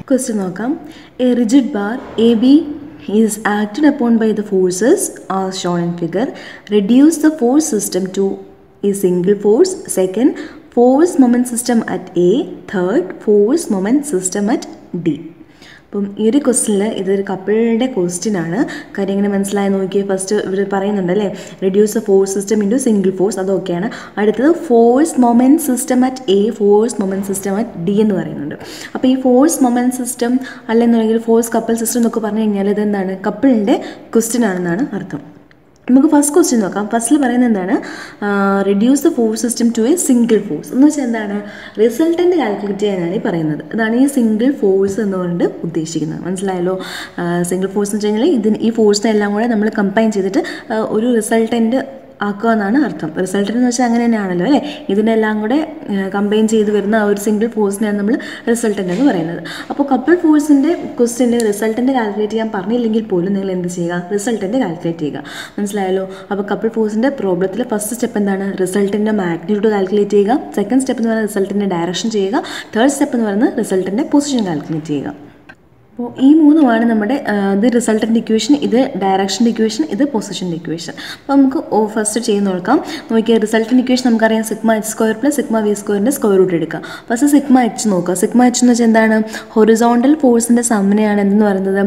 Question നോക്കാം a rigid bar A B is acted upon by the forces are shown in figure reduce the force system to a single force second force moment system at a third force moment system at D അപ്പം ഈ ഒരു ക്വസ്റ്റിനിൽ ഇതൊരു കപ്പിളിൻ്റെ question ആണ് കാര്യം എങ്ങനെ മനസ്സിലായി നോക്കിയേ first ഇവർ പറയുന്നുണ്ട് അല്ലേ reduce the force system into single force അതൊക്കെയാണ് അടുത്തത് force moment system at A force moment system at D എന്ന് പറയുന്നുണ്ട് അപ്പോൾ ഈ ഫോഴ്സ് മൊമെൻറ്റ് സിസ്റ്റം അല്ലെന്നുണ്ടെങ്കിൽ ഫോഴ്സ് കപ്പിൾ സിസ്റ്റം എന്നൊക്കെ പറഞ്ഞു കഴിഞ്ഞാൽ ഇതെന്താണ് കപ്പിളിൻ്റെ ക്വസ്റ്റ്യൻ ആണെന്നാണ് അർത്ഥം നമുക്ക് ഫസ്റ്റ് ക്വസ്റ്റ്യൻ നോക്കാം ഫസ്റ്റിൽ പറയുന്നത് എന്താണ് reduce the force system to a single force എന്ന് വെച്ചാൽ എന്താണ് റിസൾട്ടൻ്റ് കാൽക്കുലേറ്റ് ചെയ്യാനാണ് ഈ പറയുന്നത് അതാണ് ഈ സിംഗിൾ ഫോഴ്സ് എന്നുകൊണ്ട് ഉദ്ദേശിക്കുന്നത് മനസ്സിലായല്ലോ സിംഗിൾ ഫോഴ്സ് എന്ന് വെച്ച് കഴിഞ്ഞാൽ ഇതിന് ഈ ഫോഴ്സിനെ എല്ലാം കൂടെ നമ്മൾ കമ്പൈൻ ചെയ്തിട്ട് ആ, ഒരു റിസൾട്ടൻ്റ് ആക്കുക എന്നാണ് അർത്ഥം റിസൾട്ടൻ്റ് എന്ന് വെച്ചാൽ അങ്ങനെ തന്നെയാണല്ലോ അല്ലേ ഇതിനെല്ലാം കൂടെ കമ്പൈൻ ചെയ്ത് വരുന്ന ആ ഒരു സിംഗിൾ ഫോഴ്സിനെയാണ് നമ്മൾ റിസൾട്ടൻ്റ് എന്ന് പറയുന്നത് അപ്പോൾ കപ്പിൾ ഫോഴ്സിൻ്റെ ക്വസ്റ്റ്യൻ്റെ റിസൾട്ടൻ്റ് കാൽക്കുലേറ്റ് ചെയ്യാൻ പറഞ്ഞില്ലെങ്കിൽ പോലും നിങ്ങൾ എന്ത് ചെയ്യുക റിസൾട്ടൻ്റ് കാൽക്കുലേറ്റ് ചെയ്യുക മനസ്സിലായല്ലോ അപ്പോൾ കപ്പിൾ ഫോഴ്സിൻ്റെ പ്രോബ്ലത്തിൽ ഫസ്റ്റ് സ്റ്റെപ്പ് എന്താണ് റിസൾട്ടിൻ്റെ മാഗ്നിറ്റ്യൂഡ് കാൽക്കുലേറ്റ് ചെയ്യുക സെക്കൻഡ് സ്റ്റെപ്പ് എന്ന് പറയുന്നത് റിസൾട്ടിൻ്റെ ഡയറക്ഷൻ ചെയ്യുക തേർഡ് സ്റ്റെപ്പ് എന്ന് പറയുന്നത് റിസൾട്ടിൻ്റെ പൊസിഷൻ കാൽക്കുലേറ്റ് ചെയ്യുക അപ്പോൾ ഈ മൂന്നുമാണ് നമ്മുടെ ആ, ഇത് റിസൾട്ടൻ്റ് ഇക്വേഷൻ ഇത് ഡയറക്ഷൻ്റെ ഇക്വേഷൻ ഇത് പൊസിഷൻ്റെ ഇക്വേഷൻ അപ്പോൾ നമുക്ക് ഫസ്റ്റ് ചെയ്ത് നോക്കാം നോക്കിയാൽ റിസൾട്ടൻ്റ് ഇക്വേഷൻ നമുക്കറിയാം sigma H square plus sigma V സ്ക്വയറിൻ്റെ സ്ക്വയർ റൂട്ട് എടുക്കുക ഫസ്റ്റ് സിഗ്മ എച്ച് നോക്കുക സിഗ്മ എച്ച് എന്ന് വെച്ചാൽ എന്താണ് ഹൊറിസോണ്ടൽ ഫോഴ്സിൻ്റെ സമ്മിനെയാണ് എന്തെന്ന് പറയുന്നത്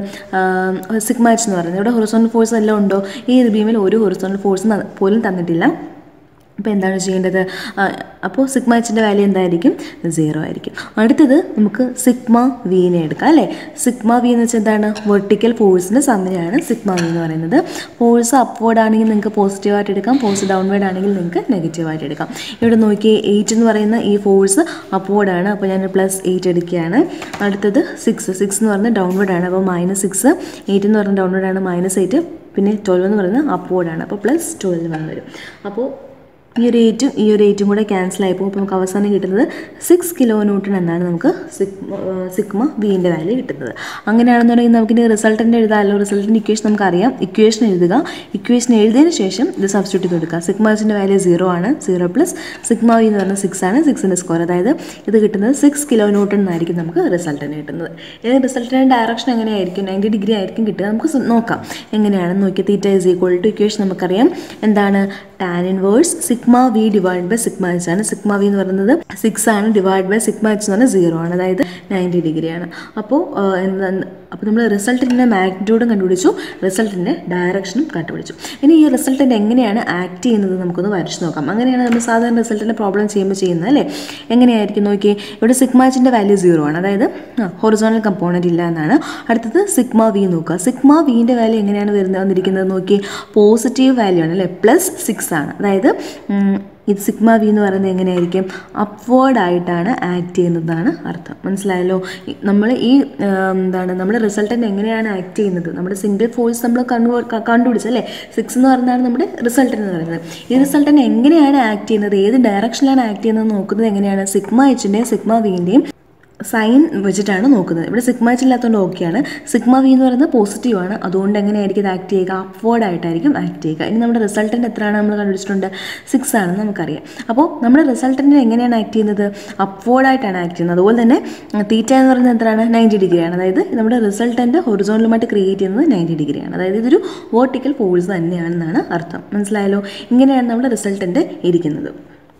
സിഗ്മ എച്ച് എന്ന് പറയുന്നത് ഇവിടെ ഹൊറിസോണ്ടൽ ഫോഴ്സ് എല്ലാം ഉണ്ടോ ഈ ഒരു ബീമിൽ ഒരു ഹൊറിസോണ്ടൽ ഫോഴ്സ് പോലും തന്നിട്ടില്ല അപ്പോൾ എന്താണ് ചെയ്യേണ്ടത് ആ, അപ്പോൾ സിഗ്മ എച്ചിൻ്റെ വാല്യൂ എന്തായിരിക്കും സീറോ ആയിരിക്കും അടുത്തത് നമുക്ക് സിഗ്മ വീനെ എടുക്കാം അല്ലേ സിഗ്മ വി എന്ന് വെച്ചാൽ എന്താണ് വെർട്ടിക്കൽ ഫോഴ്സിൻ്റെ സമ്മിനാണ് സിഗ്മ വി എന്ന് പറയുന്നത് ഫോഴ്സ് അപ്വേർഡ് ആണെങ്കിൽ നിങ്ങൾക്ക് പോസിറ്റീവായിട്ട് എടുക്കാം ഫോഴ്സ് ഡൗൺവേർഡ് ആണെങ്കിൽ നിങ്ങൾക്ക് നെഗറ്റീവായിട്ട് എടുക്കാം ഇവിടെ നോക്കിയേ എയ്റ്റ് എന്ന് പറയുന്ന ഈ ഫോഴ്സ് അപ്വേർഡ് ആണ് അപ്പോൾ ഞാൻ പ്ലസ് എയ്റ്റ് എടുക്കുകയാണ് അടുത്തത് സിക്സ് സിക്സ് എന്ന് പറയുന്നത് ഡൗൺവേർഡ് ആണ് അപ്പോൾ മൈനസ് സിക്സ് എയ്റ്റ് എന്ന് പറയുന്നത് ഡൗൺവേർഡ് ആണ് മൈനസ് എയ്റ്റ് പിന്നെ ട്വൽവ് എന്ന് പറയുന്നത് അപ്വേർഡ് ആണ് അപ്പോൾ പ്ലസ് ട്വൽവ് എന്ന് വരും അപ്പോൾ ഈ ഒരു എയ്റ്റും ഈ ഒരു എയ്റ്റും കൂടെ ക്യാൻസൽ ആയി പോകും അപ്പോൾ നമുക്ക് അവസാനം കിട്ടുന്നത് സിക്സ് കിലോ ന്യൂട്ടൺ എന്നാണ് നമുക്ക് സിഗ്മ സിഗ്മ വിൻ്റെ വാല്യൂ കിട്ടുന്നത് അങ്ങനെയാണെന്നുണ്ടെങ്കിൽ നമുക്കിനി റിസൾട്ടിൻ്റെ എഴുതാമല്ലോ റിസൾട്ടിൻ്റെ ഇക്വേഷൻ നമുക്കറിയാം ഇക്വേഷൻ എഴുതുക ഇക്വേഷൻ എഴുതിയതിന് ശേഷം ഇത് സബ്സ്റ്റിറ്റ്യൂട്ട് ചെയ്ത് കൊടുക്കുക സിഗ്മ എച്ചിൻ്റെ വാല്യൂ സീറോ ആണ് സീറോ പ്ലസ് സിഗ്മ വി എന്ന് പറയുന്നത് സിക്സ് ആണ് സിക്സിൻ്റെ സ്കോർ അതായത് ഇത് കിട്ടുന്നത് സിക്സ് കിലോ ന്യൂട്ടൺ എന്നായിരിക്കും നമുക്ക് റിസൾട്ടിന് കിട്ടുന്നത് ഇത് റിസൾട്ടിൻ്റെ ഡയറക്ഷൻ എങ്ങനെയായിരിക്കും നയൻറ്റി ഡിഗ്രി ആയിരിക്കും കിട്ടുക നമുക്ക് സു- നോക്കാം എങ്ങനെയാണെന്ന് നോക്കി theta is equal to equation നമുക്കറിയാം എന്താണ് tan inverse sigma V divide by sigma H ആണ് സിഗ്മ വി എന്ന് പറയുന്നത് സിക്സ് ആണ് ഡിവൈഡ് ബൈ സിഗ്മ എച്ച് എന്ന് പറഞ്ഞാൽ സീറോ ആണ് അതായത് നയൻറ്റി ഡിഗ്രിയാണ് അപ്പോൾ എന്താ അപ്പോൾ നമ്മൾ റിസൾട്ടിൻ്റെ മാഗ്നിറ്റ്യൂഡും കണ്ടുപിടിച്ചു റിസൾട്ടിൻ്റെ ഡയറക്ഷനും കണ്ടുപിടിച്ചു ഇനി ഈ റിസൾട്ടിൻ്റെ എങ്ങനെയാണ് ആക്ട് ചെയ്യുന്നത് നമുക്കൊന്ന് വരച്ച് നോക്കാം അങ്ങനെയാണ് നമ്മൾ സാധാരണ റിസൾട്ടിൻ്റെ പ്രോബ്ലം ചെയ്യുമ്പോൾ ചെയ്യുന്നത് അല്ലേ എങ്ങനെയായിരിക്കും നോക്കിയേ ഇവിടെ സിഗ്മാച്ചിൻ്റെ വാല്യൂ സീറോ ആണ് അതായത് ഹൊറിസോണൽ കമ്പോണൻറ്റ് ഇല്ല എന്നാണ് അടുത്തത് സിഗ്മ വി നോക്കുക സിഗ്മ വിൻ്റെ വാല്യൂ എങ്ങനെയാണ് വരുന്നത് വന്നിരിക്കുന്നത് നോക്കി പോസിറ്റീവ് വാല്യൂ ആണ് അല്ലേ പ്ലസ് സിക്സ് ആണ് അതായത് ഉം, ഇത് സിഗ്മ വി എന്ന് പറയുന്നത് എങ്ങനെയായിരിക്കും അപ്വേർഡ് ആയിട്ടാണ് ആക്ട് ചെയ്യുന്നതാണ് അർത്ഥം മനസ്സിലായല്ലോ ഈ- നമ്മൾ ഈ ആ, എന്താണ് നമ്മുടെ റിസൾട്ടൻ്റ് എങ്ങനെയാണ് ആക്ട് ചെയ്യുന്നത് നമ്മുടെ സിംഗിൾ ഫോഴ്സ് നമ്മൾ കണ്ടു കണ്ടുപിടിച്ചല്ലേ സിക്സ് എന്ന് പറഞ്ഞാണ് നമ്മുടെ റിസൾട്ട് എന്ന് പറയുന്നത് ഈ റിസൾട്ടൻ്റ് എങ്ങനെയാണ് ആക്ട് ചെയ്യുന്നത് ഏത് ഡയറക്ഷനിലാണ് ആക്ട് ചെയ്യുന്നത് നോക്കുന്നത് എങ്ങനെയാണ് സിഗ്മ എച്ചിൻ്റെയും സിഗ്മ വിൻ്റെയും സൈൻ വെച്ചിട്ടാണ് നോക്കുന്നത് ഇവിടെ സിഗ്മ എച്ച് ഇല്ലാത്തതുകൊണ്ട് ഓക്കെയാണ് സിഗ്മ വി എന്ന് പറയുന്നത് പോസിറ്റീവ് ആണ് അതുകൊണ്ട് എങ്ങനെയായിരിക്കും ഇത് ആക്ട് ചെയ്യുക അപ്വേർഡ് ആയിട്ടായിരിക്കും ആക്ട് ചെയ്യുക ഇനി നമ്മുടെ റിസൾട്ടൻ്റ് എത്രയാണ് നമ്മൾ കണ്ടുപിടിച്ചിട്ടുണ്ട് സിക്സ് ആണെന്ന് നമുക്കറിയാം അപ്പോൾ നമ്മുടെ റിസൾട്ടൻ്റ് എങ്ങനെയാണ് ആക്ട് ചെയ്യുന്നത് അപ്വേർഡ് ആയിട്ടാണ് ആക്ട് ചെയ്യുന്നത് അതുപോലെ തന്നെ തീറ്റ എന്ന് പറയുന്നത് എത്രയാണ് നയൻറ്റി ഡിഗ്രിയാണ് അതായത് നമ്മുടെ റിസൾട്ടൻ്റ് ഹൊറിസോണലുമായിട്ട് ക്രിയേറ്റ് ചെയ്യുന്നത് നയൻറ്റി ഡിഗ്രിയാണ് അതായത് ഇതൊരു വേർട്ടിക്കൽ ഫോഴ്സ് തന്നെയാണെന്നാണ് അർത്ഥം മനസ്സിലായല്ലോ ഇങ്ങനെയാണ് നമ്മുടെ റിസൾട്ടൻ്റ് ഇരിക്കുന്നത്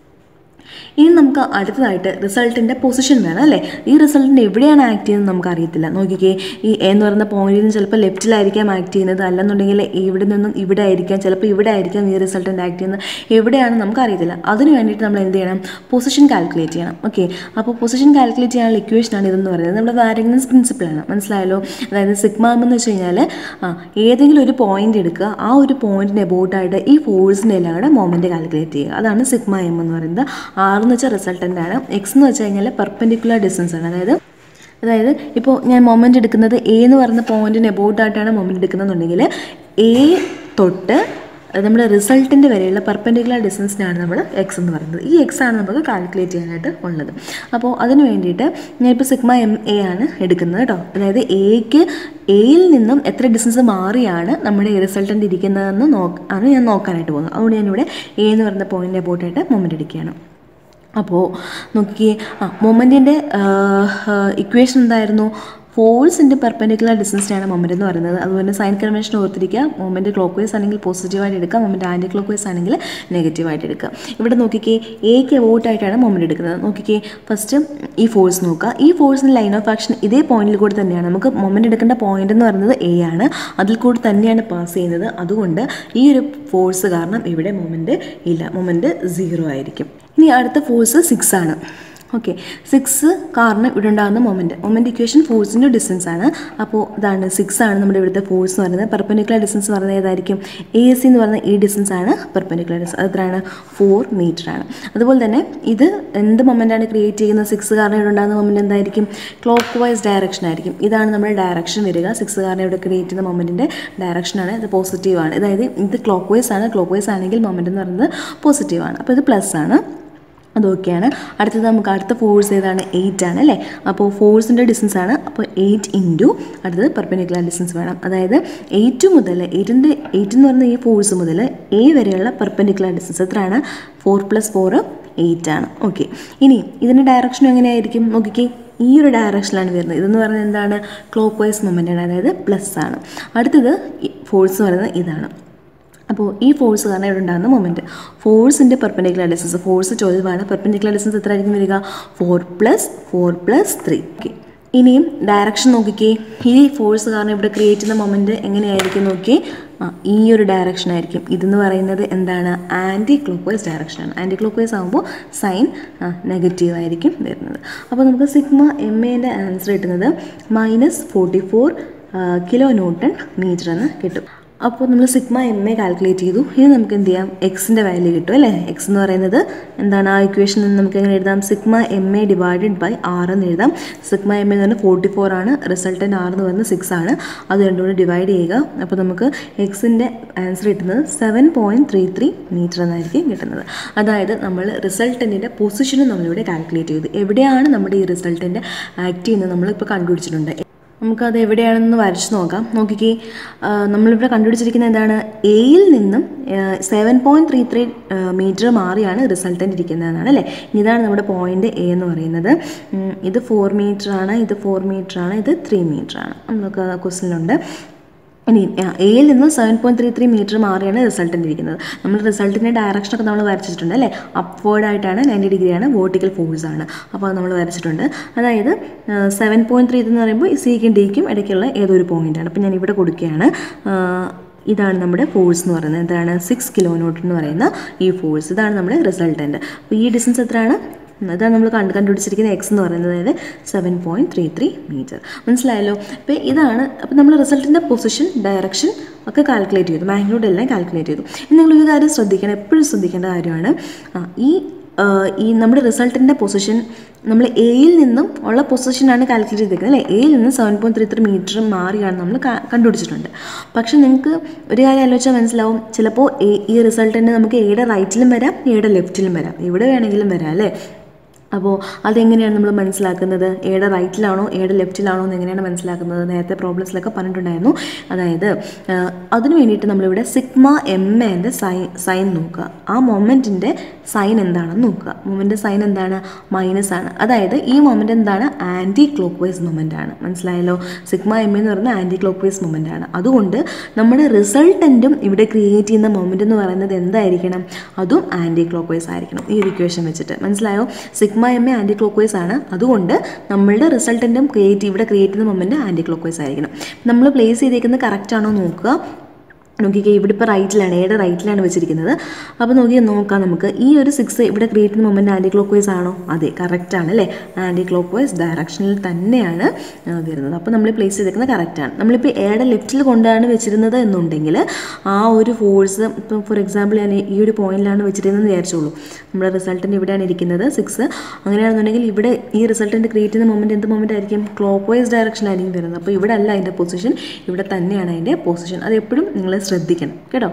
ഇനി നമുക്ക് അടുത്തതായിട്ട് റിസൾട്ടിൻ്റെ പൊസിഷൻ വേണം അല്ലേ ഈ റിസൾട്ടിൻ്റെ എവിടെയാണ് ആക്ട് ചെയ്യുന്നത് നമുക്ക് അറിയത്തില്ല നോക്കിക്കേ ഈ എ എന്ന് പറയുന്ന പോയിന്റിൽ നിന്ന് ചിലപ്പോൾ ലെഫ്റ്റിലായിരിക്കാം ആക്ട് ചെയ്യുന്നത് അല്ലെന്നുണ്ടെങ്കിൽ ഇവിടെ നിന്നും ഇവിടെ ആയിരിക്കാം ചിലപ്പോൾ ഇവിടെ ആയിരിക്കാം ഈ റിസൾട്ടിൻ്റെ ആക്ട് ചെയ്യുന്നത് എവിടെയാണ് നമുക്ക് അറിയത്തില്ല അതിന് വേണ്ടിയിട്ട് നമ്മൾ എന്ത് ചെയ്യണം പൊസിഷൻ കാൽക്കുലേറ്റ് ചെയ്യണം ഓക്കെ അപ്പോൾ പൊസിഷൻ കാൽക്കുലേറ്റ് ചെയ്യാനുള്ള ഇക്വേഷനാണ് ഇതെന്ന് പറയുന്നത് നമ്മുടെ വാരഗ്നസ് പ്രിൻസിപ്പിളാണ് മനസ്സിലായല്ലോ അതായത് സിഗ്മ എന്ന് വെച്ച് കഴിഞ്ഞാൽ ആ ഏതെങ്കിലും ഒരു പോയിന്റ് എടുക്കുക ആ ഒരു പോയിന്റിന് എബോട്ടായിട്ട് ഈ ഫോഴ്സിൻ്റെ എല്ലാം കൂടെ മൊമെൻറ്റ് കാൽക്കുലേറ്റ് ചെയ്യുക അതാണ് സിഗ്മ എം എന്ന് പറയുന്നത് ആർ എന്ന് വെച്ചാൽ റിസൾട്ടൻ്റ് ആണ് എക്സ് എന്ന് വെച്ച് കഴിഞ്ഞാൽ പെർപെൻഡിക്കുലർ ഡിസ്റ്റൻസ് ആണ് അതായത് അതായത് ഇപ്പോൾ ഞാൻ മൊമെൻ്റ് എടുക്കുന്നത് എ എന്ന് പറയുന്ന പോയിന്റിന് എബോട്ടായിട്ടാണ് മൊമെൻ്റ് എടുക്കുന്നതെന്നുണ്ടെങ്കിൽ എ തൊട്ട് നമ്മുടെ റിസൾട്ടിൻ്റെ വരെയുള്ള പെർപെൻഡിക്കുലർ ഡിസ്റ്റൻസിനാണ് നമ്മൾ എക്സ് എന്ന് പറയുന്നത് ഈ എക്സ് ആണ് നമുക്ക് കാൽക്കുലേറ്റ് ചെയ്യാനായിട്ട് ഉള്ളത് അപ്പോൾ അതിന് വേണ്ടിയിട്ട് ഞാനിപ്പോൾ സിഗ്മ എം എ ആണ് എടുക്കുന്നത് കേട്ടോ അതായത് എക്ക് എയിൽ നിന്നും എത്ര ഡിസ്റ്റൻസ് മാറിയാണ് നമ്മുടെ റിസൾട്ടൻ്റ് ഇരിക്കുന്നതെന്ന് നോക്ക് ആണ് ഞാൻ നോക്കാനായിട്ട് പോകുന്നത് അതുകൊണ്ട് ഞാനിവിടെ എ എന്ന് പറയുന്ന പോയിൻ്റ് എബോട്ടായിട്ട് മൊമെൻ്റ് എടുക്കുകയാണ് അപ്പോൾ നോക്കിയേ ആ മൊമെൻറ്റിൻ്റെ ഇക്വേഷൻ എന്തായിരുന്നു ഫോഴ്സിൻ്റെ പെർപെൻഡിക്കുലർ ഡിസ്റ്റൻസിനാണ് മൊമെൻ്റ് എന്ന് പറയുന്നത് അതുപോലെ സൈൻ കൺവെൻഷൻ ഓർത്തിരിക്കുക മൊമെൻറ്റ് ക്ലോക്ക് വൈസ് ആണെങ്കിൽ പോസിറ്റീവായിട്ട് എടുക്കുക മൊമെൻറ്റ് ആൻറ്റി ക്ലോക്ക് വൈസ് ആണെങ്കിൽ നെഗറ്റീവായിട്ട് എടുക്കുക ഇവിടെ നോക്കിക്കേ എക്ക് എവോട്ടായിട്ടാണ് മൊമെൻറ്റ് എടുക്കുന്നത് നോക്കിക്കേ ഫസ്റ്റ് ഈ ഫോഴ്സ് നോക്കുക ഈ ഫോഴ്സിൻ്റെ ലൈൻ ഓഫ് ആക്ഷൻ ഇതേ പോയിന്റിൽ കൂടി തന്നെയാണ് നമുക്ക് മൊമെൻറ്റ് എടുക്കേണ്ട പോയിന്റ് എന്ന് പറയുന്നത് എ ആണ് അതിൽ കൂടി തന്നെയാണ് പാസ് ചെയ്യുന്നത് അതുകൊണ്ട് ഈ ഒരു ഫോഴ്സ് കാരണം ഇവിടെ മൊമെൻറ്റ് ഇല്ല മൊമെൻറ്റ് സീറോ ആയിരിക്കും ഇനി അടുത്ത ഫോഴ്സ് സിക്സ് ആണ് ഓക്കെ സിക്സ് കാരണം ഇവിടെ ഉണ്ടാകുന്ന മൊമെൻറ്റ് മൊമെൻറ്റ് ഇക്വേഷൻ ഫോഴ്സിൻ്റെ ഡിസ്റ്റൻസ് ആണ് അപ്പോൾ ഇതാണ് സിക്സ് ആണ് നമ്മുടെ ഇവിടുത്തെ ഫോഴ്സ് എന്ന് പറയുന്നത് പെർപ്പൻഡിക്കുലർ ഡിസ്റ്റൻസ് എന്ന് പറയുന്നത് ഏതായിരിക്കും എ എസ് സി എന്ന് പറയുന്ന ഈ ഡിസ്റ്റൻസ് ആണ് പെർപ്പൻഡിക്കുലർ ഡിസ്റ്റൻസ് അത് എത്രയാണ് ഫോർ മീറ്റർ ആണ് അതുപോലെ തന്നെ ഇത് എന്ത് മൊമെൻ്റാണ് ക്രിയേറ്റ് ചെയ്യുന്നത് സിക്സ് കാരണം ഇവിടെ ഉണ്ടാകുന്ന മൊമെൻറ്റ് എന്തായിരിക്കും ക്ലോക്ക് വൈസ് ഡയറക്ഷൻ ആയിരിക്കും ഇതാണ് നമ്മുടെ ഡയറക്ഷൻ വരിക സിക്സ് കാരണം ഇവിടെ ക്രിയേറ്റ് ചെയ്യുന്ന മൊമെൻറ്റിൻ്റെ ഡയറക്ഷനാണ് ഇത് പോസിറ്റീവ് ആണ് അതായത് ഇത് ക്ലോക്ക് വൈസ് ആണ് ക്ലോക്ക് വൈസ് ആണെങ്കിൽ മൊമെൻറ്റ് എന്ന് പറയുന്നത് പോസിറ്റീവ് ആണ് അപ്പോൾ ഇത് പ്ലസ് ആണ് അതൊക്കെയാണ് അടുത്തത് നമുക്ക് അടുത്ത ഫോഴ്സ് ഏതാണ് എയ്റ്റ് ആണ് അല്ലേ അപ്പോൾ ഫോഴ്സിൻ്റെ ഡിസ്റ്റൻസ് ആണ് അപ്പോൾ എയ്റ്റ് ഇൻറ്റു അടുത്തത് പെർപെൻഡിക്കുലർ ഡിസ്റ്റൻസ് വേണം അതായത് എയ്റ്റ് മുതൽ എയ്റ്റിൻ്റെ എയ്റ്റ് എന്ന് പറയുന്ന ഈ ഫോഴ്സ് മുതൽ എ വരെയുള്ള പെർപെൻഡിക്കുലർ ഡിസ്റ്റൻസ് എത്രയാണ് ഫോർ പ്ലസ് ഫോർ എയ്റ്റ് ആണ് ഓക്കെ ഇനി ഇതിൻ്റെ ഡയറക്ഷൻ എങ്ങനെയായിരിക്കും നോക്കിക്കേ ഈ ഒരു ഡയറക്ഷനിലാണ് വരുന്നത് ഇതെന്ന് പറയുന്നത് എന്താണ് ക്ലോക്ക് വൈസ് മൊമെൻ്റ് ആണ് അതായത് പ്ലസ് ആണ് അടുത്തത് ഫോഴ്സ് പറയുന്നത് ഇതാണ് അപ്പോൾ ഈ ഫോഴ്സ് കാരണം ഇവിടെ ഉണ്ടാകുന്ന മൊമെൻറ്റ് ഫോഴ്സിൻ്റെ പെർപ്പൻഡിക്കുലർ ഡിസ്റ്റൻസ് ഫോഴ്സ് ചോദ്യമാണ് പെർപ്പൻഡിക്കുലർ ഡിസ്റ്റൻസ് എത്ര ആയിരിക്കും വരിക four plus four plus three okay ഇനിയും ഡയറക്ഷൻ നോക്കിക്കേ ഈ ഫോഴ്സ് കാരണം ഇവിടെ ക്രിയേറ്റ് ചെയ്യുന്ന മൊമെൻറ്റ് എങ്ങനെയായിരിക്കും നോക്കി ആ ഈ ഒരു ഡയറക്ഷൻ ആയിരിക്കും ഇതെന്ന് പറയുന്നത് എന്താണ് ആൻറ്റി ക്ലോക്ക് വൈസ് ഡയറക്ഷനാണ് ആൻറ്റി ക്ലോക്ക് വൈസ് ആകുമ്പോൾ സൈൻ നെഗറ്റീവ് ആയിരിക്കും വരുന്നത് അപ്പോൾ നമുക്ക് സിഗ്മ എം എൻ്റെ ആൻസർ കിട്ടുന്നത് minus forty four kilo newton metre എന്ന് കിട്ടും അപ്പോൾ നമ്മൾ സിഗ്മ എം എ കാൽക്കുലേറ്റ് ചെയ്തു ഇനി നമുക്ക് എന്ത് ചെയ്യാം എക്സിൻ്റെ വാല്യൂ കിട്ടും അല്ലേ എക്സ് എന്ന് പറയുന്നത് എന്താണ് ആ ഇക്വേഷനിൽ നിന്ന് നമുക്ക് എങ്ങനെ എഴുതാം sigma M A divided by R എന്ന് എഴുതാം സിഗ്മ എം എ എന്ന് പറഞ്ഞാൽ ഫോർട്ടി ഫോർ ആണ് റിസൾട്ടൻ്റ് ആർ എന്ന് പറയുന്നത് സിക്സ് ആണ് അത് രണ്ടുകൂടി ഡിവൈഡ് ചെയ്യുക അപ്പോൾ നമുക്ക് എക്സിൻ്റെ ആൻസർ കിട്ടുന്നത് seven point three three metre എന്നായിരിക്കും കിട്ടുന്നത് അതായത് നമ്മൾ റിസൾട്ടൻറ്റിൻ്റെ പൊസിഷനും നമ്മളിവിടെ കാൽക്കുലേറ്റ് ചെയ്തു എവിടെയാണ് നമ്മുടെ ഈ റിസൾട്ടൻ്റ് ആക്ട് ചെയ്യുന്നത് നമ്മളിപ്പോൾ കണ്ടുപിടിച്ചിട്ടുണ്ട് നമുക്കത് എവിടെയാണെന്ന് വരച്ച് നോക്കാം നോക്കിക്കേ നമ്മളിവിടെ കണ്ടുപിടിച്ചിരിക്കുന്നത് എന്താണ് എയിൽ നിന്നും seven point three three metre മാറിയാണ് റിസൾട്ടൻ്റ് ഇരിക്കുന്നതെന്നാണ് അല്ലേ ഇതാണ് നമ്മുടെ പോയിൻ്റ് എ എന്ന് പറയുന്നത് ഇത് ഫോർ മീറ്റർ ആണ് ഇത് ഫോർ മീറ്റർ ആണ് ഇത് ത്രീ മീറ്റർ ആണ് നമുക്ക് ക്വസ്റ്റിനുണ്ട് ഇനി എയിൽ നിന്ന് seven point three three metre മാറിയാണ് റിസൾട്ടൻ്റ് ഇരിക്കുന്നത് നമ്മൾ റിസൾട്ടിൻ്റെ ഡയറക്ഷനൊക്കെ നമ്മൾ വരച്ചിട്ടുണ്ട് അല്ലേ അപ്വേർഡ് ആയിട്ടാണ് നയൻറ്റി ഡിഗ്രിയാണ് വേർട്ടിക്കൽ ഫോഴ്സ് ആണ് അപ്പോൾ അത് നമ്മൾ വരച്ചിട്ടുണ്ട് അതായത് സെവൻ പോയിൻറ്റ് ത്രീ എന്ന് പറയുമ്പോൾ സിക്കും ഡിക്കും ഇടയ്ക്കുള്ള ഏതൊരു പോയിൻ്റാണ് അപ്പോൾ ഞാൻ ഇവിടെ കൊടുക്കുകയാണ് ഇതാണ് നമ്മുടെ ഫോഴ്സ് എന്ന് പറയുന്നത് എന്താണ് സിക്സ് കിലോ ന്യൂട്ടൺ എന്ന് പറയുന്ന ഈ ഫോഴ്സ് ഇതാണ് നമ്മുടെ റിസൾട്ടൻ്റ് അപ്പോൾ ഈ ഡിസ്റ്റൻസ് എത്രയാണ് ഇതാണ് നമ്മൾ കണ്ട് കണ്ടുപിടിച്ചിരിക്കുന്ന എക്സ് എന്ന് പറയുന്നത് അതായത് seven point three three metre മനസ്സിലായല്ലോ അപ്പോൾ ഇതാണ് അപ്പോൾ നമ്മൾ റിസൾട്ടിൻ്റെ പൊസിഷൻ ഡയറക്ഷൻ ഒക്കെ കാൽക്കുലേറ്റ് ചെയ്തു മാഗ്നോഡ് എല്ലാം കാൽക്കുലേറ്റ് ചെയ്തു ഇനി നിങ്ങളൊരു കാര്യം ശ്രദ്ധിക്കണം എപ്പോഴും ശ്രദ്ധിക്കേണ്ട കാര്യമാണ് ഈ ഈ നമ്മുടെ റിസൾട്ടിൻ്റെ പൊസിഷൻ നമ്മൾ എയിൽ നിന്നും ഉള്ള പൊസിഷനാണ് കാൽക്കുലേറ്റ് ചെയ്തിരിക്കുന്നത് അല്ലേ എയിൽ നിന്ന് seven point three three metre മാറിയാണ് നമ്മൾ കണ്ടുപിടിച്ചിട്ടുണ്ട് പക്ഷെ നിങ്ങൾക്ക് ഒരു കാര്യം ആലോചിച്ചാൽ മനസ്സിലാവും ചിലപ്പോൾ എ ഈ റിസൾട്ടിൻ്റെ നമുക്ക് എയുടെ റൈറ്റിലും വരാം എയുടെ ലെഫ്റ്റിലും വരാം എവിടെ വേണമെങ്കിലും വരാം അല്ലേ അപ്പോൾ അതെങ്ങനെയാണ് നമ്മൾ മനസ്സിലാക്കുന്നത് ഏടെ റൈറ്റിലാണോ ഏടെ ലെഫ്റ്റിലാണോ എന്ന് എങ്ങനെയാണ് മനസ്സിലാക്കുന്നത് നേരത്തെ പ്രോബ്ലംസിലൊക്കെ പറഞ്ഞിട്ടുണ്ടായിരുന്നു അതായത് അതിന് വേണ്ടിയിട്ട് നമ്മളിവിടെ സിഗ്മ എം എൻ്റെ സൈൻ സൈൻ നോക്കുക ആ മൊമെൻറ്റിൻ്റെ സൈൻ എന്താണെന്ന് നോക്കുക മൊമെൻ്റ് സൈൻ എന്താണ് മൈനസ് ആണ് അതായത് ഈ മൊമെൻ്റ് എന്താണ് ആൻറ്റി ക്ലോക്ക് വൈസ് മൊമെൻ്റ് ആണ് മനസ്സിലായല്ലോ സിഗ്മ എം എന്ന് പറയുന്നത് ആൻറ്റി ക്ലോക്ക് വൈസ് മൊമെൻ്റ് ആണ് അതുകൊണ്ട് നമ്മുടെ റിസൾട്ടൻറ്റും ഇവിടെ ക്രിയേറ്റ് ചെയ്യുന്ന മൊമെൻ്റ് എന്ന് പറയുന്നത് എന്തായിരിക്കണം അതും ആൻറ്റി ക്ലോക്ക് വൈസ് ആയിരിക്കണം ഈ ഒരു ഇക്വേഷൻ വെച്ചിട്ട് മനസ്സിലായോ sigma M A clock vice ആണ് അതുകൊണ്ട് നമ്മളുടെ റിസൾട്ടൻറ്റും ക്രിയേറ്റ് ഇവിടെ ക്രിയേറ്റ് ചെയ്യുന്ന മൊമെൻറ്റ് ആൻറ്റി ക്ലോക്ക് വൈസ് ആയിരിക്കണം നമ്മൾ പ്ലേസ് ചെയ്തേക്കുന്നത് കറക്റ്റ് ആണോ നോക്കുക നോക്കിക്കേ ഇവിടെ ഇപ്പോൾ റൈറ്റിലാണ് ഏടെ റൈറ്റിലാണ് വെച്ചിരിക്കുന്നത് അപ്പോൾ നോക്കി നോക്കാം നമുക്ക് ഈ ഒരു സിക്സ് ഇവിടെ ക്രിയേറ്റ് ചെയ്യുന്ന മൊമെൻറ്റ് ആൻറ്റി ക്ലോക്ക് വൈസ് ആണോ അതെ കറക്റ്റ് ആണ് അല്ലേ ആൻറ്റി ക്ലോക്ക് വൈസ് ഡയറക്ഷനിൽ തന്നെയാണ് വരുന്നത് അപ്പോൾ നമ്മൾ പ്ലേസ് ചെയ്തേക്കുന്നത് കറക്റ്റാണ് നമ്മളിപ്പോൾ ഏടെ ലെഫ്റ്റിൽ കൊണ്ടാണ് വെച്ചിരുന്നത് എന്നുണ്ടെങ്കിൽ ആ ഒരു ഫോഴ്സ് ഇപ്പോൾ ഫോർ എക്സാമ്പിൾ ഞാൻ ഈ ഒരു പോയിന്റിലാണ് വെച്ചിരുന്നതെന്ന് വിചാരിച്ചോളൂ നമ്മുടെ റിസൾട്ടിൻ്റെ ഇവിടെയാണ് ഇരിക്കുന്നത് സിക്സ് അങ്ങനെയാണെന്നുണ്ടെങ്കിൽ ഇവിടെ ഈ റിസൾട്ടിൻ്റെ ക്രിയേറ്റ് ചെയ്യുന്ന മൊമെൻറ്റ് എന്ത് മൊമെൻറ്റ് ആയിരിക്കും ക്ലോക്ക് വൈസ് ഡയറക്ഷനിലായിരിക്കും വരുന്നത് അപ്പോൾ ഇവിടെ അല്ല അതിൻ്റെ പൊസിഷൻ ഇവിടെ തന്നെയാണ് അതിൻ്റെ പൊസിഷൻ അത് എപ്പോഴും നിങ്ങൾ ശ്രദ്ധിക്കണം കേട്ടോ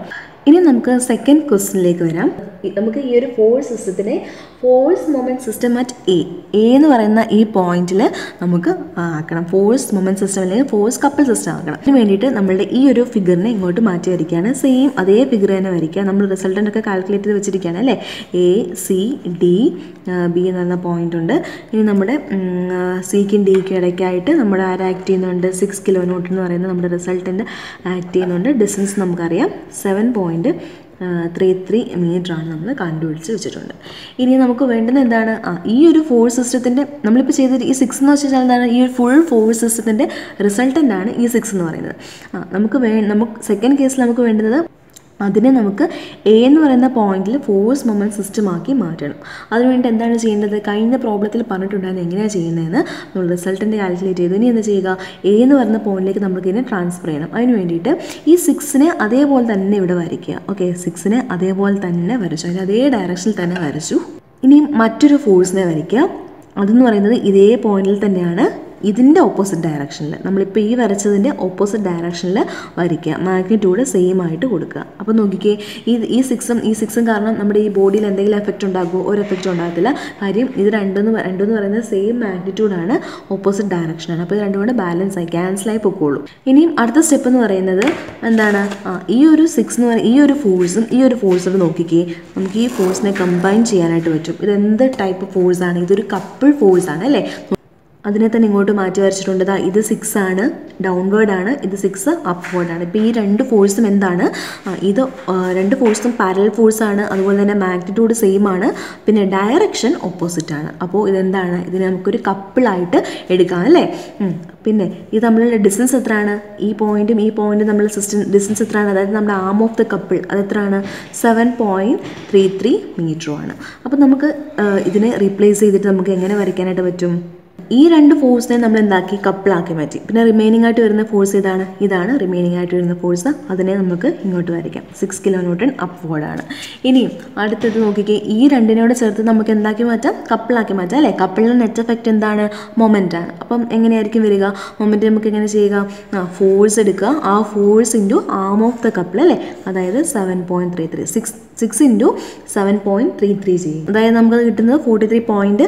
ഇനി നമുക്ക് സെക്കൻഡ് ക്വസ്റ്റിനിലേക്ക് വരാം ഈ- നമുക്ക് ഈ ഒരു ഫോഴ്സ് സിസ്റ്റത്തിനെ force moment system at A A എന്ന് പറയുന്ന ഈ പോയിന്റിൽ നമുക്ക് ആക്കണം ഫോഴ്സ് മൊമെൻറ്റ് സിസ്റ്റം അല്ലെങ്കിൽ ഫോഴ്സ് കപ്പിൾ സിസ്റ്റം ആക്കണം അതിന് വേണ്ടിയിട്ട് നമ്മളുടെ ഈ ഒരു ഫിഗറിനെ ഇങ്ങോട്ട് മാറ്റി വരികയാണ് സെയിം അതേ ഫിഗർ തന്നെ വരയ്ക്കുക നമ്മൾ റിസൾട്ടൻ്റ് ഒക്കെ കാൽക്കുലേറ്റ് ചെയ്ത് വെച്ചിരിക്കുകയാണ് അല്ലേ എ സി ഡി ബി എന്ന് പറയുന്ന പോയിന്റ് ഉണ്ട് ഇനി നമ്മുടെ സിക്കും ഡിക്കും ഇടയ്ക്കായിട്ട് നമ്മുടെ ആര് ആക്ട് ചെയ്യുന്നുണ്ട് സിക്സ് കിലോ ന്യൂട്ടൺ എന്ന് പറയുന്ന നമ്മുടെ റിസൾട്ടൻ്റ് ആക്ട് ചെയ്യുന്നുണ്ട് ഡിസ്റ്റൻസ് നമുക്കറിയാം seven point three three metre ആണ് നമ്മൾ കണ്ടുപിടിച്ച് വെച്ചിട്ടുണ്ട് ഇനി നമുക്ക് വേണ്ടുന്നത് എന്താണ് ആ ഈ ഒരു ഫോഴ്സ് സിസ്റ്റത്തിൻ്റെ നമ്മളിപ്പോൾ ചെയ്ത ഈ സിക്സ് എന്ന് വെച്ചാൽ എന്താണ് ഈ ഒരു ഫുൾ ഫോഴ്സ് സിസ്റ്റത്തിൻ്റെ റിസൾട്ടൻ്റ് ആണ് ഈ സിക്സ് എന്ന് പറയുന്നത് ആ നമുക്ക് വേ നമുക്ക് സെക്കൻഡ് കേസിൽ നമുക്ക് വേണ്ടുന്നത് അതിനെ നമുക്ക് എ എന്ന് പറയുന്ന പോയിന്റിൽ ഫോഴ്സ് മൊമെൻറ്റ് സിസ്റ്റമാക്കി മാറ്റണം അതിനുവേണ്ടി എന്താണ് ചെയ്യേണ്ടത് കഴിഞ്ഞ പ്രോബ്ലത്തിൽ പറഞ്ഞിട്ടുണ്ടായിരുന്നു എങ്ങനെയാണ് ചെയ്യുന്നതെന്ന് നമ്മൾ റിസൾട്ടിൻ്റെ കാൽക്കുലേറ്റ് ചെയ്തു ഇനി എന്താ ചെയ്യുക എ എന്ന് പറയുന്ന പോയിന്റിലേക്ക് നമുക്ക് ഇതിനെ ട്രാൻസ്ഫർ ചെയ്യണം അതിന് വേണ്ടിയിട്ട് ഈ സിക്സിനെ അതേപോലെ തന്നെ ഇവിടെ വരയ്ക്കുക ഓക്കെ സിക്സിനെ അതേപോലെ തന്നെ വരച്ചു അതിന് അതേ ഡയറക്ഷനിൽ തന്നെ വരച്ചു ഇനി മറ്റൊരു ഫോഴ്സിനെ വരയ്ക്കുക അതെന്ന് പറയുന്നത് ഇതേ പോയിന്റിൽ തന്നെയാണ് ഇതിൻ്റെ ഓപ്പോസിറ്റ് ഡയറക്ഷനിൽ നമ്മളിപ്പോൾ ഈ വരച്ചതിൻ്റെ ഓപ്പോസിറ്റ് ഡയറക്ഷനിൽ വരയ്ക്കുക മാഗ്നിറ്റ്യൂഡ് സെയിം ആയിട്ട് കൊടുക്കുക അപ്പോൾ നോക്കിക്കേ ഈ ഈ സിക്സും ഈ സിക്സും കാരണം നമ്മുടെ ഈ ബോഡിയിൽ എന്തെങ്കിലും എഫക്റ്റ് ഉണ്ടാകുമോ ഒരു എഫക്റ്റ് ഉണ്ടാകത്തില്ല കാര്യം ഇത് രണ്ടെന്ന് പ- രണ്ടെന്ന് പറയുന്നത് സെയിം മാഗ്നിറ്റ്യൂഡാണ് ഓപ്പോസിറ്റ് ഡയറക്ഷനാണ് അപ്പോൾ ഇത് രണ്ടും കൂടെ ബാലൻസ് ആയി ക്യാൻസൽ ആയി പൊക്കോളൂ ഇനിയും അടുത്ത സ്റ്റെപ്പ് എന്ന് പറയുന്നത് എന്താണ് ആ ഈ ഒരു സിക്സ് എന്ന് പറയുന്ന ഈ ഒരു ഫോഴ്സും ഈ ഒരു ഫോഴ്സും നോക്കിക്കേ നമുക്ക് ഈ ഫോഴ്സിനെ കമ്പൈൻ ചെയ്യാനായിട്ട് പറ്റും ഇത് എന്ത് ടൈപ്പ് ഫോഴ്സ് ആണ് ഇതൊരു കപ്പിൾ ഫോഴ്സ് ആണ് അല്ലേ അതിനെ തന്നെ ഇങ്ങോട്ട് മാറ്റി വരച്ചിട്ടുണ്ട് ദാ ഇത് സിക്സ് ആണ് ഡൗൺവേർഡ് ആണ് ഇത് സിക്സ് അപ്വേർഡ് ആണ് ഇപ്പോൾ ഈ രണ്ട് ഫോഴ്സും എന്താണ് ആ, ഇത് ആ, രണ്ട് ഫോഴ്സും പാരൽ ഫോഴ്സ് ആണ് അതുപോലെ തന്നെ മാഗ്നിറ്റ്യൂഡ് സെയിം ആണ് പിന്നെ ഡയറക്ഷൻ ഓപ്പോസിറ്റ് ആണ് അപ്പോൾ ഇതെന്താണ് ഇതിനെ നമുക്കൊരു കപ്പിളായിട്ട് എടുക്കാം അല്ലേ ഉം. പിന്നെ ഇത് തമ്മിലുള്ള ഡിസ്റ്റൻസ് എത്രയാണ് ഈ പോയിന്റും ഈ പോയിന്റും തമ്മിലുള്ള സിസ്റ്റം ഡിസ്റ്റൻസ് എത്രയാണ് അതായത് നമ്മുടെ ആം ഓഫ് ദ കപ്പിൾ അത് എത്രയാണ് സെവൻ പോയിൻറ്റ് ത്രീ ത്രീ മീറ്ററുമാണ് അപ്പോൾ നമുക്ക് ആ, ഇതിനെ റീപ്ലേസ് ചെയ്തിട്ട് നമുക്ക് എങ്ങനെ വരയ്ക്കാനായിട്ട് പറ്റും ഈ രണ്ട് ഫോഴ്സിനെ നമ്മൾ എന്താക്കി കപ്പിളാക്കി മാറ്റി പിന്നെ റിമൈനിങ് ആയിട്ട് വരുന്ന ഫോഴ്സ് ഇതാണ് ഇതാണ് റിമൈനിങ് ആയിട്ട് വരുന്ന ഫോഴ്സ് അതിനെ നമുക്ക് ഇങ്ങോട്ട് വരയ്ക്കാം സിക്സ് കിലോ ന്യൂട്ടൺ അപ്വേർഡാണ് ഇനിയും അടുത്തത് നോക്കിക്കേ ഈ രണ്ടിനോട് ചേർത്ത് നമുക്ക് എന്താക്കി മാറ്റാം കപ്പിളാക്കി മാറ്റാം അല്ലേ കപ്പിളിൻ്റെ നെറ്റ് എഫക്റ്റ് എന്താണ് മൊമെൻ്റ് ആണ് അപ്പം എങ്ങനെയായിരിക്കും വരിക മൊമെൻ്റ് നമുക്ക് എങ്ങനെ ചെയ്യുക ആ ഫോഴ്സ് എടുക്കുക ആ force into arm of the couple അല്ലേ അതായത് seven point three three six six into seven point three three ചെയ്യും അതായത് നമുക്കത് കിട്ടുന്നത് forty three point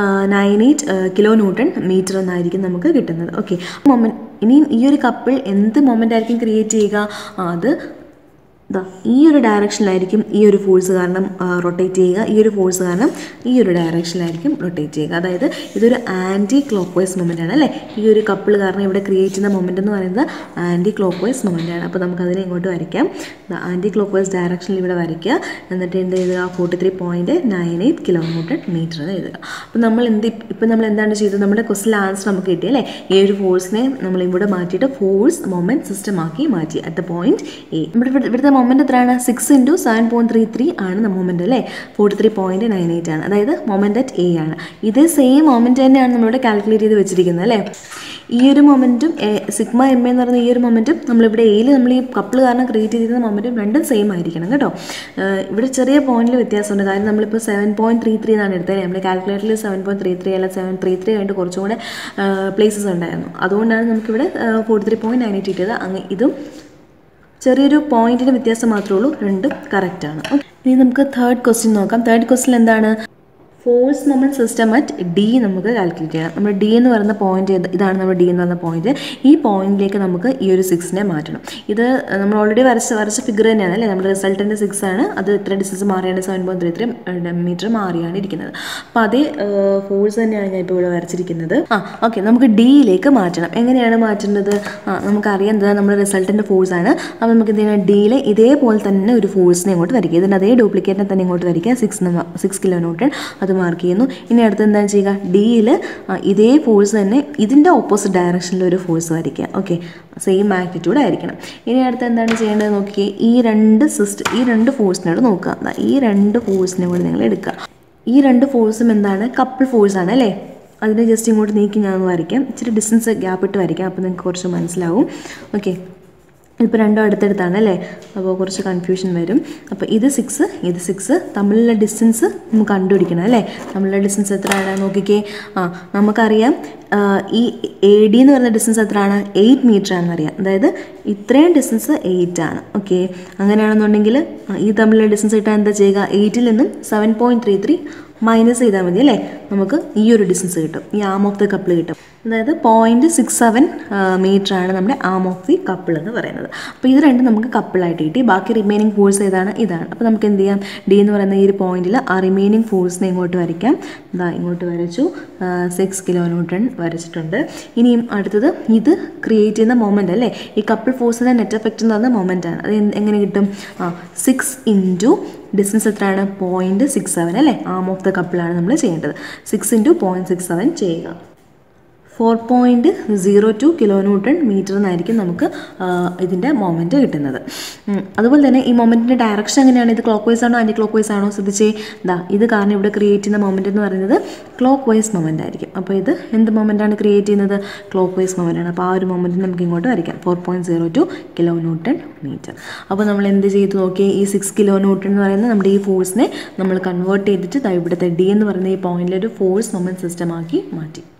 nine eight kilo newton metre എന്നായിരിക്കും നമുക്ക് കിട്ടുന്നത് ഓക്കെ മൊമെൻറ്റ് ഇനിയും ഈ ഒരു കപ്പിൾ എന്ത് മൊമെൻ്റ് ആയിരിക്കും ക്രിയേറ്റ് ചെയ്യുക ആ, അത് ദാ ഈ ഒരു ഡയറക്ഷനിലായിരിക്കും ഈ ഒരു ഫോഴ്സ് കാരണം റൊട്ടേറ്റ് ചെയ്യുക ഈ ഒരു ഫോഴ്സ് കാരണം ഈ ഒരു ഡയറക്ഷനിലായിരിക്കും റൊട്ടേറ്റ് ചെയ്യുക അതായത് ഇതൊരു ആൻറ്റി ക്ലോക്ക് വൈസ് മൊമെൻ്റ് ആണ് അല്ലേ ഈ ഒരു കപ്പിൾ കാരണം ഇവിടെ ക്രിയേറ്റ് ചെയ്യുന്ന മൊമെൻ്റ് എന്ന് പറയുന്നത് ആൻറ്റി ക്ലോക്ക് വൈസ് മൊമെൻ്റ് ആണ് അപ്പോൾ നമുക്കതിനെ ഇങ്ങോട്ട് വരയ്ക്കാം ആൻറ്റി ക്ലോക്ക് വൈസ് ഡയറക്ഷനിൽ ഇവിടെ വരയ്ക്കുക എന്നിട്ട് എന്ത് എഴുതുക forty three point nine eight kilometre metre എന്ന് എഴുതുക അപ്പോൾ നമ്മൾ എന്ത് ഇപ്പം നമ്മൾ എന്താണ് ചെയ്തത് നമ്മുടെ ക്വസ്റ്റിൽ ആൻസർ നമുക്ക് കിട്ടി അല്ലേ ഈ ഒരു ഫോഴ്സിനെ നമ്മൾ ഇവിടെ മാറ്റിയിട്ട് ഫോഴ്സ് മൊമെൻറ്റ് സിസ്റ്റം ആക്കി മാറ്റി അറ്റ് ദ പോയിന്റ് എ ഇവിടെ ഇവിടെ- ഇവിടുത്തെ മൊമെൻറ്റ് എത്രയാണ് six into seven point three three ആണ് മൊമെൻറ്റ് അല്ലേ forty three point nine eight ആണ് അതായത് മൊമെൻറ്റ് അറ്റ് എ ആണ് ഇതേ സെയിം മൊമെൻറ്റ് തന്നെയാണ് നമ്മളിവിടെ കാൽക്കുലേറ്റ് ചെയ്ത് വെച്ചിരിക്കുന്നത് അല്ലേ ഈ ഒരു മൊമെൻറ്റും സിഗ്മ എം എന്ന് പറയുന്ന ഈ ഒരു മൊമെൻറ്റും നമ്മളിവിടെ എയിൽ നമ്മൾ ഈ കപ്പിൾ കാരണം ക്രിയേറ്റ് ചെയ്തിരുന്ന മൊമെൻറ്റും രണ്ടും സെയിം ആയിരിക്കണം കേട്ടോ ഏഹ് ഇവിടെ ചെറിയ പോയിന്റിൽ വ്യത്യാസമുണ്ട് കാരണം നമ്മളിപ്പോൾ സെവൻ പോയിൻറ്റ് ത്രീ ത്രീ എന്നാണ് എടുത്തത് നമ്മുടെ കാൽക്കുലേറ്ററിൽ സെവൻ പോയിൻറ്റ് ത്രീ ത്രീ അല്ല സെവൻ ത്രീ ത്രീ ആയിട്ട് കുറച്ചും കൂടെ പ്ലേസസ് ഉണ്ടായിരുന്നു അതുകൊണ്ടാണ് നമുക്കിവിടെ forty three point nine eight കിട്ടിയത് അങ്ങ് ഇതും ചെറിയൊരു പോയിന്റിന് വ്യത്യാസം മാത്രമേ ഉള്ളൂ രണ്ടും കറക്റ്റാണ് ഇനി നമുക്ക് തേർഡ് ക്വസ്റ്റ്യൻ നോക്കാം തേർഡ് ക്വസ്റ്റ്യൻ എന്താണ് force moment system at D നമുക്ക് കാൽക്കുലേറ്റ് ചെയ്യണം നമ്മൾ ഡി എന്ന് പറയുന്ന പോയിന്റ് ഇതാണ് നമ്മുടെ ഡി എന്ന് പറയുന്ന പോയിന്റ് ഈ പോയിന്റിലേക്ക് നമുക്ക് ഈ ഒരു സിക്സിനെ മാറ്റണം ഇത് നമ്മൾ ഓൾറെഡി വരച്ച വരച്ച ഫിഗർ തന്നെയാണ് അല്ലേ നമ്മുടെ റിസൾട്ടിൻ്റെ സിക്സ് ആണ് അത് ഇത്ര ഡിസ്റ്റൻസ് മാറിയാണ് seven point three three metre മാറിയാണ് ഇരിക്കുന്നത് അപ്പോൾ അതേ ഫോഴ്സ് തന്നെയാണ് ഞാൻ ഇപ്പോൾ ഇവിടെ വരച്ചിരിക്കുന്നത് ആ ഓക്കെ നമുക്ക് ഡിയിലേക്ക് മാറ്റണം എങ്ങനെയാണ് മാറ്റുന്നത് ആ നമുക്കറിയാം എന്താ നമ്മുടെ റിസൾട്ടിൻ്റെ ഫോഴ്സ് ആണ് അപ്പോൾ നമുക്ക് എന്ത് ചെയ്യണം ഡിയിൽ ഇതേപോലെ തന്നെ ഒരു ഫോഴ്സിനെ ഇങ്ങോട്ട് വരയ്ക്കുക ഇതിൻ്റെ അതേ ഡ്യൂപ്ലിക്കേറ്റിനെ തന്നെ ഇങ്ങോട്ട് വരയ്ക്കുക സിക്സ് സിക്സ് കിലോ ന്യൂട്ടൺ അത് മാർക്ക് ചെയ്യുന്നു ഇനി അടുത്ത് എന്താണ് ചെയ്യുക ഡിയിൽ ഇതേ ഫോഴ്സ് തന്നെ ഇതിൻ്റെ ഓപ്പോസിറ്റ് ഡയറക്ഷനിൽ ഒരു ഫോഴ്സ് വരയ്ക്കുക ഓക്കെ സെയിം മാഗ്നിറ്റ്യൂഡ് ആയിരിക്കണം ഇനി അടുത്ത് എന്താണ് ചെയ്യേണ്ടത് നോക്കിയേ ഈ രണ്ട് സിസ്റ്റം ഈ രണ്ട് ഫോഴ്സിനോട് നോക്കുക ദാ ഈ രണ്ട് ഫോഴ്സിനെ കൂടെ നിങ്ങൾ എടുക്കുക ഈ രണ്ട് ഫോഴ്സും എന്താണ് കപ്പിൾ ഫോഴ്സ് ആണ് അല്ലേ അതിനെ ജസ്റ്റ് ഇങ്ങോട്ട് നീക്കി ഞാൻ ഒന്ന് വരയ്ക്കാം ഇച്ചിരി ഡിസ്റ്റൻസ് ഗ്യാപ്പ് ഇട്ട് വരയ്ക്കാം അപ്പോൾ നിങ്ങൾക്ക് കുറച്ച് മനസ്സിലാവും ഓക്കെ ഇപ്പോൾ രണ്ടും അടുത്തടുത്താണ് അല്ലേ അപ്പോൾ കുറച്ച് കൺഫ്യൂഷൻ വരും അപ്പോൾ ഇത് സിക്സ് ഇത് സിക്സ് തമ്മിലുള്ള ഡിസ്റ്റൻസ് നമുക്ക് കണ്ടുപിടിക്കണം അല്ലേ തമ്മിലുള്ള ഡിസ്റ്റൻസ് എത്രയാണ് നോക്കിക്കേ ആ നമുക്കറിയാം ആ, ഈ എ ഡി എന്ന് പറയുന്ന ഡിസ്റ്റൻസ് എത്രയാണ് എയ്റ്റ് മീറ്റർ ആണെന്ന് അറിയാം അതായത് ഇത്രയും ഡിസ്റ്റൻസ് എയ്റ്റ് ആണ് ഓക്കെ അങ്ങനെയാണെന്നുണ്ടെങ്കിൽ ആ, ഈ തമ്മിലുള്ള ഡിസ്റ്റൻസ് കിട്ടാൻ എന്താ ചെയ്യുക എയ്റ്റിൽ നിന്നും seven point three three minus ചെയ്താൽ മതി അല്ലേ നമുക്ക് ഈ ഒരു ഡിസ്റ്റൻസ് കിട്ടും ഈ ആം ഓഫ് ദി കപ്പിൾ കിട്ടും അതായത് പോയിൻറ്റ് സിക്സ് സെവൻ മീറ്റർ ആണ് നമ്മുടെ ആം ഓഫ് ദി കപ്പിൾ എന്ന് പറയുന്നത് അപ്പോൾ ഇത് രണ്ടും നമുക്ക് കപ്പിളായിട്ട് കിട്ടി ബാക്കി റിമൈനിങ് ഫോഴ്സ് ഏതാണ് ഇതാണ് അപ്പോൾ നമുക്ക് എന്ത് ചെയ്യാം ഡി എന്ന് പറയുന്ന ഈ ഒരു പോയിന്റിൽ ആ റിമൈനിങ് ഫോഴ്സിനെ ഇങ്ങോട്ട് വരയ്ക്കാം ഇതാ ഇങ്ങോട്ട് വരച്ചു സിക്സ് കിലോ ന്യൂട്ടൺ വരച്ചിട്ടുണ്ട് ഇനിയും അടുത്തത് ഇത് ക്രിയേറ്റ് ചെയ്യുന്ന മൊമെൻ്റ് അല്ലേ ഈ കപ്പിൾ ഫോഴ്സിൻ്റെ നെറ്റ് എഫക്റ്റ് എന്ന് പറയുന്ന മൊമെൻ്റ് ആണ് അത് എന്ത്- എങ്ങനെ കിട്ടും ആ സിക്സ് ഇൻറ്റു ഡിസ്റ്റൻസ് എത്രയാണ് പോയിൻറ്റ് സിക്സ് സെവൻ അല്ലേ ആം ഓഫ് ദ കപ്പിളാണ് നമ്മൾ ചെയ്യേണ്ടത് six into point six seven ചെയ്യുക four point zero two kilo newton metre എന്നായിരിക്കും നമുക്ക് ആ, ഇതിൻ്റെ മൊമെൻറ്റ് കിട്ടുന്നത് ഉം, അതുപോലെ തന്നെ ഈ മൊമെൻറ്റിൻ്റെ ഡയറക്ഷൻ എങ്ങനെയാണ് ഇത് ക്ലോക്ക് വൈസ് ആണോ ആൻറ്റി ക്ലോക്ക് വൈസ് ആണോ ശ്രദ്ധിച്ചേ ഇതാ ഇത് കാരണം ഇവിടെ ക്രിയേറ്റ് ചെയ്യുന്ന മൊമെൻറ്റ് എന്ന് പറയുന്നത് ക്ലോക്ക് വൈസ് മൊമെൻ്റ് ആയിരിക്കും അപ്പോൾ ഇത് എന്ത് മൊമെൻ്റാണ് ക്രിയേറ്റ് ചെയ്യുന്നത് ക്ലോക്ക് വൈസ് മൊമെൻ്റ് ആണ് അപ്പോൾ ആ ഒരു മൊമെൻറ്റ് നമുക്ക് ഇങ്ങോട്ട് വരയ്ക്കാം four point zero two kilo newton metre അപ്പോൾ നമ്മൾ എന്ത് ചെയ്ത് നോക്കി ഈ സിക്സ് കിലോ ന്യൂട്ടൺ എന്ന് പറയുന്ന നമ്മുടെ ഈ ഫോഴ്സിനെ നമ്മൾ കൺവേർട്ട് ചെയ്തിട്ട് ദാ ഇവിടുത്തെ ഡി എന്ന് പറയുന്ന ഈ പോയിന്റിൽ ഒരു ഫോഴ്സ് മൊമെൻറ്റ് സിസ്റ്റം ആക്കി മാറ്റി